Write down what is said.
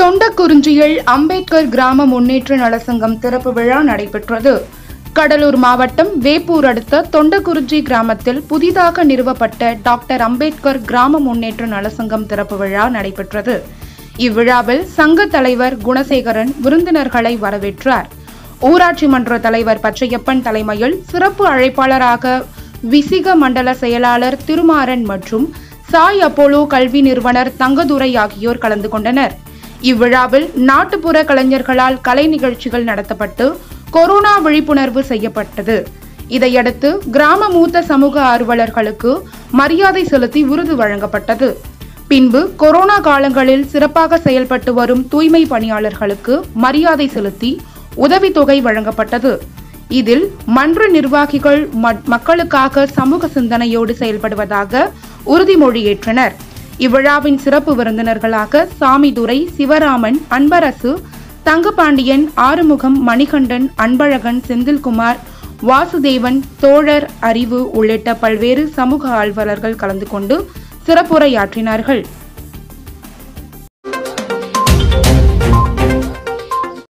தொண்டக்குறிஞ்சியில் அம்பேத்கர் கிராம முன்னேற்ற நலசங்கம் திறப்பு விழா நடைபெற்றது கடலூர் மாவட்டம் வேப்பூர் அடுத்த தொண்டக்குறிஞ்சி கிராமத்தில் புதிதாக நிறுவப்பட்ட டாக்டர் அம்பேத்கர் கிராம முன்னேற்ற நலசங்கம் திறப்பு விழா நடைபெற்றது இவ்விழாவில் சங்க தலைவர் குணசேகரன் விருந்தினர்களை வரவேற்றார் ஊராட்சி மன்ற தலைவர் பச்சையப்பன் தலைமையில் சிறப்பு அழைப்பாளராக விசிக மண்டல செயலாளர் திருமாறன் மற்றும் சாய் அப்போலோ கல்வி நிறுவனர் தங்கதுரை ஆகியோர் கலந்து கொண்டனர் இவ்விழாவில் நாட்டுப்புற கலைஞர்களால் கலை நிகழ்ச்சிகள் நடத்தப்பட்டு கொரோனா விழிப்புணர்வு செய்யப்பட்டது இதையடுத்து கிராம மூத்த சமூக ஆர்வலர்களுக்கு மரியாதை செலுத்தி விருது வழங்கப்பட்டது பின்பு கொரோனா காலங்களில் சிறப்பாக செயல்பட்டு வரும் தூய்மை பணியாளர்களுக்கு மரியாதை செலுத்தி உதவித்தொகை வழங்கப்பட்டது இதில் மன்ற நிர்வாகிகள் ம- மக்களுக்காக சமூக சிந்தனையோடு செயல்படுவதாக உறுதிமொழி ஏற்றனர் இவ்விழாவின் சிறப்பு விருந்தினர்களாக சாமிதுரை சிவராமன் அன்பரசு தங்கபாண்டியன் ஆறுமுகம் மணிகண்டன் அன்பழகன் செந்தில்குமார் வாசுதேவன் தோழர் அறிவு உள்ளிட்ட பல்வேறு சமூக ஆர்வலர்கள் கலந்து கொண்டு சிறப்புரையாற்றினார்கள்